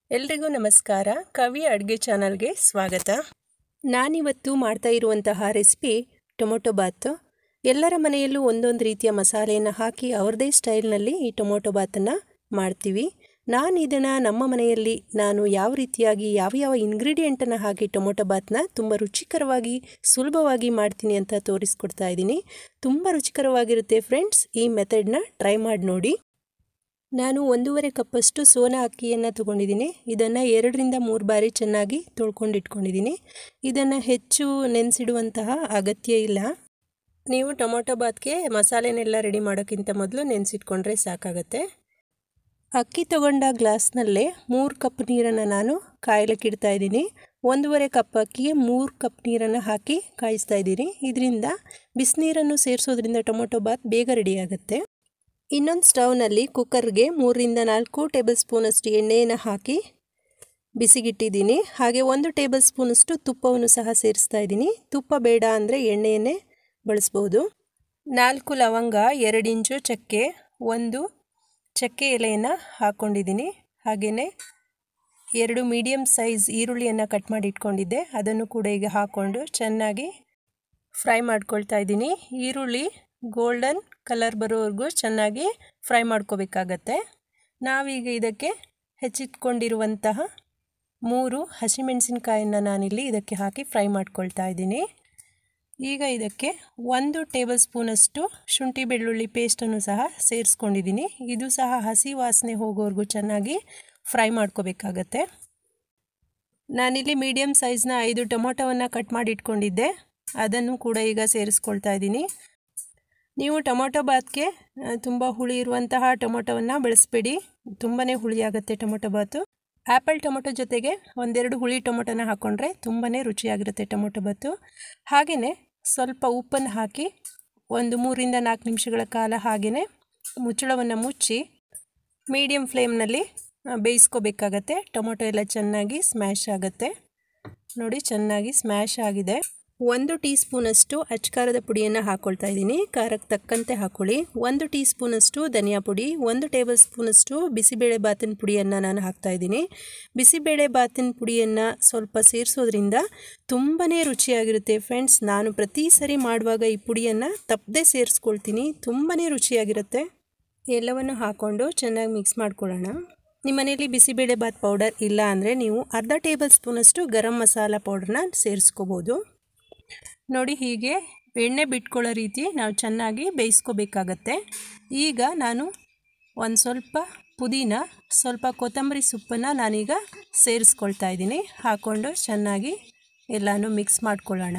ಎಲ್ರಿಗೂ ನಮಸ್ಕಾರ ಕವಿ ಅಡುಗೆ ಚಾನಲ್ಗೆ ಸ್ವಾಗತ ನಾನಿವತ್ತು ಮಾಡ್ತಾ ಇರುವಂತಹ ರೆಸಿಪಿ ಟೊಮೊಟೊ ಬಾತು ಎಲ್ಲರ ಮನೆಯಲ್ಲೂ ಒಂದೊಂದು ರೀತಿಯ ಮಸಾಲೆಯನ್ನು ಹಾಕಿ ಅವ್ರದ್ದೇ ಸ್ಟೈಲ್ನಲ್ಲಿ ಈ ಟೊಮೊಟೊ ಬಾತನ್ನು ಮಾಡ್ತೀವಿ ನಾನು ಇದನ್ನು ನಮ್ಮ ಮನೆಯಲ್ಲಿ ನಾನು ಯಾವ ರೀತಿಯಾಗಿ ಯಾವ ಯಾವ ಇಂಗ್ರೀಡಿಯೆಂಟನ್ನು ಹಾಕಿ ಟೊಮೊಟೊ ಬಾತನ್ನ ತುಂಬ ರುಚಿಕರವಾಗಿ ಸುಲಭವಾಗಿ ಮಾಡ್ತೀನಿ ಅಂತ ತೋರಿಸ್ಕೊಡ್ತಾ ಇದ್ದೀನಿ ತುಂಬ ರುಚಿಕರವಾಗಿರುತ್ತೆ ಫ್ರೆಂಡ್ಸ್ ಈ ಮೆಥಡ್ನ ಟ್ರೈ ಮಾಡಿ ನೋಡಿ ನಾನು ಒಂದೂವರೆ ಕಪ್ಪಷ್ಟು ಸೋನಾ ಅಕ್ಕಿಯನ್ನು ತೊಗೊಂಡಿದ್ದೀನಿ ಇದನ್ನು ಎರಡರಿಂದ ಮೂರು ಬಾರಿ ಚೆನ್ನಾಗಿ ತೊಳ್ಕೊಂಡು ಇಟ್ಕೊಂಡಿದ್ದೀನಿ ಇದನ್ನು ಹೆಚ್ಚು ನೆನೆಸಿಡುವಂತಹ ಅಗತ್ಯ ಇಲ್ಲ ನೀವು ಟೊಮೊಟೊ ಬಾತ್ಗೆ ಮಸಾಲೆನೆಲ್ಲ ರೆಡಿ ಮಾಡೋಕ್ಕಿಂತ ಮೊದಲು ನೆನೆಸಿಟ್ಕೊಂಡ್ರೆ ಸಾಕಾಗತ್ತೆ ಅಕ್ಕಿ ತಗೊಂಡ ಗ್ಲಾಸ್ನಲ್ಲೇ ಮೂರು ಕಪ್ ನೀರನ್ನು ನಾನು ಕಾಯ್ಲಿಕ್ಕೆ ಇಡ್ತಾ ಇದ್ದೀನಿ ಒಂದೂವರೆ ಕಪ್ ಅಕ್ಕಿಗೆ ಮೂರು ಕಪ್ ನೀರನ್ನು ಹಾಕಿ ಕಾಯಿಸ್ತಾ ಇದ್ದೀನಿ ಇದರಿಂದ ಬಿಸಿನೀರನ್ನು ಸೇರಿಸೋದ್ರಿಂದ ಟೊಮೊಟೊ ಬಾತ್ ಬೇಗ ರೆಡಿ ಆಗುತ್ತೆ ಇನ್ನೊಂದು ಸ್ಟವ್ನಲ್ಲಿ ಕುಕ್ಕರ್ಗೆ ಮೂರರಿಂದ ನಾಲ್ಕು ಟೇಬಲ್ ಸ್ಪೂನಷ್ಟು ಎಣ್ಣೆಯನ್ನು ಹಾಕಿ ಬಿಸಿಗಿಟ್ಟಿದ್ದೀನಿ ಹಾಗೆ ಒಂದು ಟೇಬಲ್ ಸ್ಪೂನಷ್ಟು ತುಪ್ಪವನ್ನು ಸಹ ಸೇರಿಸ್ತಾ ಇದ್ದೀನಿ ತುಪ್ಪ ಬೇಡ ಅಂದರೆ ಎಣ್ಣೆಯನ್ನೇ ಬಳಸ್ಬೋದು ನಾಲ್ಕು ಲವಂಗ ಎರಡು ಇಂಚು ಚಕ್ಕೆ ಒಂದು ಚಕ್ಕೆ ಎಲೆಯನ್ನು ಹಾಕ್ಕೊಂಡಿದ್ದೀನಿ ಹಾಗೆಯೇ ಎರಡು ಮೀಡಿಯಮ್ ಸೈಜ್ ಈರುಳ್ಳಿಯನ್ನು ಕಟ್ ಮಾಡಿ ಇಟ್ಕೊಂಡಿದ್ದೆ ಅದನ್ನು ಕೂಡ ಈಗ ಹಾಕ್ಕೊಂಡು ಚೆನ್ನಾಗಿ ಫ್ರೈ ಮಾಡ್ಕೊಳ್ತಾ ಇದ್ದೀನಿ ಈರುಳ್ಳಿ ಗೋಲ್ಡನ್ ಕಲರ್ ಬರೋವರೆಗೂ ಚೆನ್ನಾಗಿ ಫ್ರೈ ಮಾಡ್ಕೋಬೇಕಾಗತ್ತೆ ನಾವೀಗ ಇದಕ್ಕೆ ಹೆಚ್ಚಿಟ್ಕೊಂಡಿರುವಂತಹ ಮೂರು ಹಸಿಮೆಣಸಿನ್ಕಾಯನ್ನು ನಾನಿಲ್ಲಿ ಇದಕ್ಕೆ ಹಾಕಿ ಫ್ರೈ ಮಾಡ್ಕೊಳ್ತಾ ಇದ್ದೀನಿ ಈಗ ಇದಕ್ಕೆ ಒಂದು ಟೇಬಲ್ ಸ್ಪೂನಷ್ಟು ಶುಂಠಿ ಬೆಳ್ಳುಳ್ಳಿ ಪೇಸ್ಟನ್ನು ಸಹ ಸೇರಿಸ್ಕೊಂಡಿದ್ದೀನಿ ಇದು ಸಹ ಹಸಿ ವಾಸನೆ ಹೋಗೋವರೆಗೂ ಚೆನ್ನಾಗಿ ಫ್ರೈ ಮಾಡ್ಕೋಬೇಕಾಗತ್ತೆ ನಾನಿಲ್ಲಿ ಮೀಡಿಯಮ್ ಸೈಜ್ನ ಐದು ಟೊಮೊಟೊವನ್ನು ಕಟ್ ಮಾಡಿ ಇಟ್ಕೊಂಡಿದ್ದೆ ಅದನ್ನು ಕೂಡ ಈಗ ಸೇರಿಸ್ಕೊಳ್ತಾ ಇದ್ದೀನಿ ನೀವು ಟೊಮೊಟೊ ಬಾತ್ಗೆ ತುಂಬ ಹುಳಿ ಇರುವಂತಹ ಟೊಮೊಟೊವನ್ನು ಬೆಳೆಸಬೇಡಿ ತುಂಬಾ ಹುಳಿ ಆಗುತ್ತೆ ಟೊಮೊಟೊ ಬಾತು ಆ್ಯಪಲ್ ಟೊಮೊಟೊ ಜೊತೆಗೆ ಒಂದೆರಡು ಹುಳಿ ಟೊಮೊಟೊನ ಹಾಕ್ಕೊಂಡ್ರೆ ತುಂಬಾ ರುಚಿಯಾಗಿರುತ್ತೆ ಟೊಮೊಟೊ ಬಾತು ಹಾಗೆಯೇ ಸ್ವಲ್ಪ ಉಪ್ಪನ್ನು ಹಾಕಿ ಒಂದು ಮೂರಿಂದ ನಾಲ್ಕು ನಿಮಿಷಗಳ ಕಾಲ ಹಾಗೆಯೇ ಮುಚ್ಚಳವನ್ನು ಮುಚ್ಚಿ ಮೀಡಿಯಮ್ ಫ್ಲೇಮ್ನಲ್ಲಿ ಬೇಯಿಸ್ಕೋಬೇಕಾಗತ್ತೆ ಟೊಮೊಟೊ ಎಲ್ಲ ಚೆನ್ನಾಗಿ ಸ್ಮ್ಯಾಶ್ ಆಗುತ್ತೆ ನೋಡಿ ಚೆನ್ನಾಗಿ ಸ್ಮ್ಯಾಶ್ ಆಗಿದೆ ಒಂದು ಟೀ ಸ್ಪೂನಷ್ಟು ಅಚ್ಕಾರದ ಪುಡಿಯನ್ನು ಹಾಕ್ಕೊಳ್ತಾ ಇದ್ದೀನಿ ಖಾರಕ್ಕೆ ತಕ್ಕಂತೆ ಹಾಕ್ಕೊಳ್ಳಿ ಒಂದು ಟೀ ಸ್ಪೂನಷ್ಟು ಧನಿಯಾ ಪುಡಿ ಒಂದು ಟೇಬಲ್ ಸ್ಪೂನಷ್ಟು ಬಿಸಿಬೇಳೆ ಬಾತಿನ ಪುಡಿಯನ್ನು ನಾನು ಹಾಕ್ತಾ ಇದ್ದೀನಿ ಬಿಸಿಬೇಳೆ ಬಾತಿನ ಪುಡಿಯನ್ನು ಸ್ವಲ್ಪ ಸೇರಿಸೋದ್ರಿಂದ ತುಂಬಾ ರುಚಿಯಾಗಿರುತ್ತೆ ಫ್ರೆಂಡ್ಸ್ ನಾನು ಪ್ರತಿ ಸರಿ ಮಾಡುವಾಗ ಈ ಪುಡಿಯನ್ನು ತಪ್ಪದೆ ಸೇರಿಸ್ಕೊಳ್ತೀನಿ ತುಂಬಾ ರುಚಿಯಾಗಿರುತ್ತೆ ಎಲ್ಲವನ್ನು ಹಾಕ್ಕೊಂಡು ಚೆನ್ನಾಗಿ ಮಿಕ್ಸ್ ಮಾಡ್ಕೊಳ್ಳೋಣ ನಿಮ್ಮ ಮನೆಯಲ್ಲಿ ಬಿಸಿಬೇಳೆ ಬಾತ್ ಪೌಡರ್ ಇಲ್ಲ ಅಂದರೆ ನೀವು ಅರ್ಧ ಟೇಬಲ್ ಸ್ಪೂನಷ್ಟು ಗರಂ ಮಸಾಲ ಪೌಡ್ರನ್ನ ಸೇರಿಸ್ಕೋಬೋದು ನೋಡಿ ಹೀಗೆ ಎಣ್ಣೆ ಬಿಟ್ಕೊಳ್ಳೋ ರೀತಿ ನಾವು ಚೆನ್ನಾಗಿ ಬೇಯಿಸ್ಕೋಬೇಕಾಗತ್ತೆ ಈಗ ನಾನು ಒಂದು ಸ್ವಲ್ಪ ಪುದೀನ ಸ್ವಲ್ಪ ಕೊತ್ತಂಬರಿ ಸೊಪ್ಪನ್ನು ನಾನೀಗ ಸೇರಿಸ್ಕೊಳ್ತಾ ಇದ್ದೀನಿ ಹಾಕ್ಕೊಂಡು ಚೆನ್ನಾಗಿ ಎಲ್ಲನೂ ಮಿಕ್ಸ್ ಮಾಡ್ಕೊಳ್ಳೋಣ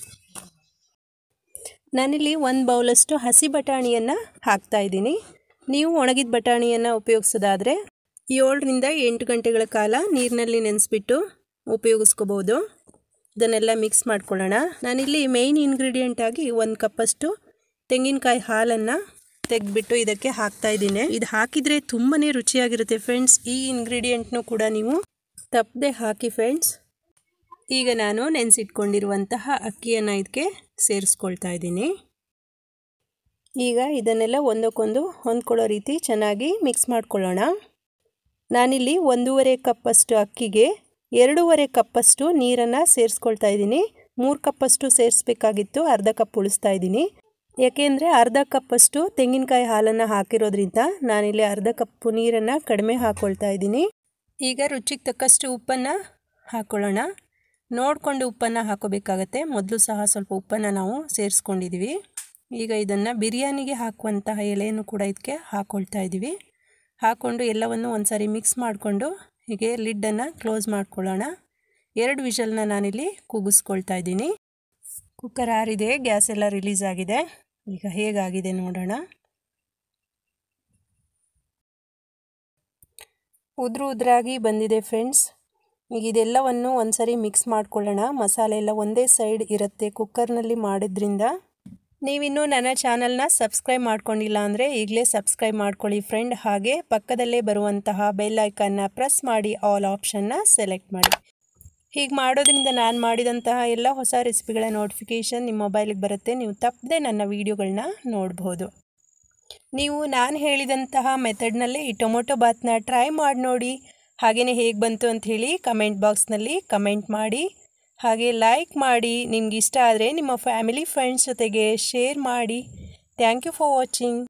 ನಾನಿಲ್ಲಿ ಒಂದು ಬೌಲಷ್ಟು ಹಸಿ ಬಟಾಣಿಯನ್ನು ಹಾಕ್ತಾ ಇದ್ದೀನಿ ನೀವು ಒಣಗಿದ ಬಟಾಣಿಯನ್ನು ಉಪಯೋಗಿಸೋದಾದರೆ ಏಳರಿಂದ ಎಂಟು ಗಂಟೆಗಳ ಕಾಲ ನೀರಿನಲ್ಲಿ ನೆನೆಸ್ಬಿಟ್ಟು ಉಪಯೋಗಿಸ್ಕೋಬೋದು ಇದನ್ನೆಲ್ಲ ಮಿಕ್ಸ್ ಮಾಡ್ಕೊಳ್ಳೋಣ ನಾನಿಲ್ಲಿ ಮೇಯ್ನ್ ಇಂಗ್ರೀಡಿಯೆಂಟ್ ಆಗಿ ಒಂದು ಕಪ್ಪಷ್ಟು ತೆಂಗಿನಕಾಯಿ ಹಾಲನ್ನು ತೆಗೆದ್ಬಿಟ್ಟು ಇದಕ್ಕೆ ಹಾಕ್ತಾ ಇದ್ದೀನಿ ಇದು ಹಾಕಿದರೆ ತುಂಬಾ ರುಚಿಯಾಗಿರುತ್ತೆ ಫ್ರೆಂಡ್ಸ್ ಈ ಇಂಗ್ರೀಡಿಯೆಂಟ್ನು ಕೂಡ ನೀವು ತಪ್ಪದೆ ಹಾಕಿ ಫ್ರೆಂಡ್ಸ್ ಈಗ ನಾನು ನೆನೆಸಿಟ್ಕೊಂಡಿರುವಂತಹ ಅಕ್ಕಿಯನ್ನು ಇದಕ್ಕೆ ಸೇರಿಸ್ಕೊಳ್ತಾ ಇದ್ದೀನಿ ಈಗ ಇದನ್ನೆಲ್ಲ ಒಂದಕ್ಕೊಂದು ಹೊಂದ್ಕೊಳ್ಳೋ ರೀತಿ ಚೆನ್ನಾಗಿ ಮಿಕ್ಸ್ ಮಾಡ್ಕೊಳ್ಳೋಣ ನಾನಿಲ್ಲಿ ಒಂದೂವರೆ ಕಪ್ಪಷ್ಟು ಅಕ್ಕಿಗೆ ಎರಡೂವರೆ ಕಪ್ಪಷ್ಟು ನೀರನ್ನು ಸೇರಿಸ್ಕೊಳ್ತಾ ಇದ್ದೀನಿ ಮೂರು ಕಪ್ಪಷ್ಟು ಸೇರಿಸ್ಬೇಕಾಗಿತ್ತು ಅರ್ಧ ಕಪ್ ಉಳಿಸ್ತಾ ಇದ್ದೀನಿ ಯಾಕೆಂದರೆ ಅರ್ಧ ಕಪ್ಪಷ್ಟು ತೆಂಗಿನಕಾಯಿ ಹಾಲನ್ನು ಹಾಕಿರೋದ್ರಿಂದ ನಾನಿಲ್ಲಿ ಅರ್ಧ ಕಪ್ಪು ನೀರನ್ನು ಕಡಿಮೆ ಹಾಕ್ಕೊಳ್ತಾ ಇದ್ದೀನಿ ಈಗ ರುಚಿಗೆ ತಕ್ಕಷ್ಟು ಉಪ್ಪನ್ನು ಹಾಕ್ಕೊಳ್ಳೋಣ ನೋಡಿಕೊಂಡು ಉಪ್ಪನ್ನು ಹಾಕೋಬೇಕಾಗತ್ತೆ ಮೊದಲು ಸಹ ಸ್ವಲ್ಪ ಉಪ್ಪನ್ನು ನಾವು ಸೇರಿಸ್ಕೊಂಡಿದ್ದೀವಿ ಈಗ ಇದನ್ನು ಬಿರಿಯಾನಿಗೆ ಹಾಕುವಂತಹ ಎಲೆಯನ್ನು ಕೂಡ ಇದಕ್ಕೆ ಹಾಕ್ಕೊಳ್ತಾ ಇದ್ದೀವಿ ಹಾಕ್ಕೊಂಡು ಎಲ್ಲವನ್ನು ಒಂದು ಸಾರಿ ಮಿಕ್ಸ್ ಮಾಡಿಕೊಂಡು ಹೀಗೆ ಲಿಡ್ಡನ್ನು ಕ್ಲೋಸ್ ಮಾಡ್ಕೊಳ್ಳೋಣ ಎರಡು ವಿಷಲ್ನ ನಾನಿಲ್ಲಿ ಕೂಗಿಸ್ಕೊಳ್ತಾ ಇದ್ದೀನಿ ಕುಕ್ಕರ್ ಆರಿದೆ ಗ್ಯಾಸ್ ಎಲ್ಲ ರಿಲೀಸ್ ಆಗಿದೆ ಈಗ ಹೇಗಾಗಿದೆ ನೋಡೋಣ ಉದ್ರು ಉದ್ರಾಗಿ ಬಂದಿದೆ ಫ್ರೆಂಡ್ಸ್ ಈಗ ಇದೆಲ್ಲವನ್ನು ಒಂದು ಸರಿ ಮಿಕ್ಸ್ ಮಾಡ್ಕೊಳ್ಳೋಣ ಮಸಾಲೆ ಎಲ್ಲ ಒಂದೇ ಸೈಡ್ ಇರುತ್ತೆ ಕುಕ್ಕರ್ನಲ್ಲಿ ಮಾಡಿದ್ರಿಂದ ನೀವಿನ್ನೂ ನನ್ನ ಚಾನಲ್ನ ಸಬ್ಸ್ಕ್ರೈಬ್ ಮಾಡ್ಕೊಂಡಿಲ್ಲ ಅಂದರೆ ಈಗಲೇ ಸಬ್ಸ್ಕ್ರೈಬ್ ಮಾಡ್ಕೊಳ್ಳಿ ಫ್ರೆಂಡ್ ಹಾಗೆ ಪಕ್ಕದಲ್ಲೇ ಬರುವಂತಹ ಬೆಲ್ ಐಕನ್ನ ಪ್ರೆಸ್ ಮಾಡಿ ಆಲ್ ಆಪ್ಷನ್ನ ಸೆಲೆಕ್ಟ್ ಮಾಡಿ ಹೀಗೆ ಮಾಡೋದ್ರಿಂದ ನಾನು ಮಾಡಿದಂತಹ ಎಲ್ಲ ಹೊಸ ರೆಸಿಪಿಗಳ ನೋಟಿಫಿಕೇಷನ್ ನಿಮ್ಮ ಮೊಬೈಲಿಗೆ ಬರುತ್ತೆ ನೀವು ತಪ್ಪದೆ ನನ್ನ ವೀಡಿಯೋಗಳನ್ನ ನೋಡ್ಬೋದು ನೀವು ನಾನು ಹೇಳಿದಂತಹ ಮೆಥಡ್ನಲ್ಲೇ ಈ ಟೊಮೊಟೊ ಬಾತ್ನ ಟ್ರೈ ಮಾಡಿ ನೋಡಿ ಹಾಗೆಯೇ ಹೇಗೆ ಬಂತು ಅಂತ ಹೇಳಿ ಕಮೆಂಟ್ ಬಾಕ್ಸ್ನಲ್ಲಿ ಕಮೆಂಟ್ ಮಾಡಿ ಹಾಗೆ ಲೈಕ್ ಮಾಡಿ ನಿಮ್ಗೆ ಇಷ್ಟ ಆದರೆ ನಿಮ್ಮ ಫ್ಯಾಮಿಲಿ ಫ್ರೆಂಡ್ಸ್ ಜೊತೆಗೆ ಶೇರ್ ಮಾಡಿ ಥ್ಯಾಂಕ್ ಯು ಫಾರ್ ವಾಚಿಂಗ್